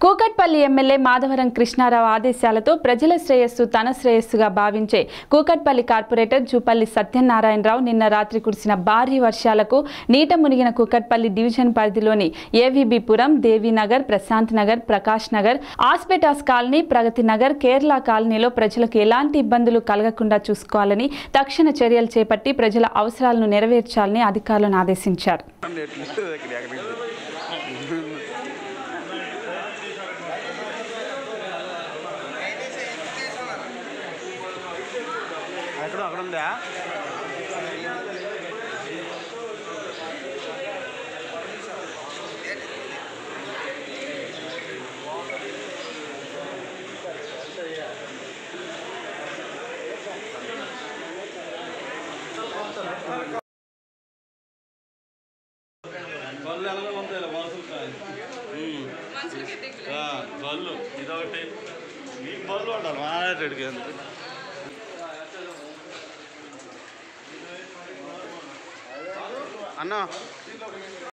Kukatpally MLA Madhavaram Krishnarao ఆదేశాలతో ప్రజల శ్రేయస్సు తన శ్రేయస్సుగా భావించే కూకట్పల్లి కార్పొరేటర్ జూపల్లి సత్యనారాయణరావు నిన్న రాత్రి కురిసిన భారీ వర్షాలకు నీట మునిగిన కూకట్పల్లి డివిజన్ పరిధిలోని ఏవీబీపురం దేవీనగర్ ప్రశాంత్ నగర్ ప్రకాష్ నగర్ ఆస్పెటాస్ కాలనీ ప్రగతి నగర్ కేరళ కాలనీలో ప్రజలకు ఎలాంటి ఇబ్బందులు కలగకుండా చూసుకోవాలని తక్షణ చర్యలు చేపట్టి ప్రజల అవసరాలను నెరవేర్చాలని అధికారులను ఆదేశించారు ఎక్కడ అక్కడ ఉందా బళ్ళు ఎలాగో ఉంటాయి మనుషులు బళ్ళు ఇదొకటి ఈ బళ్ళు ఉండాలి మాట్లాడికి ఎందుకు అన్న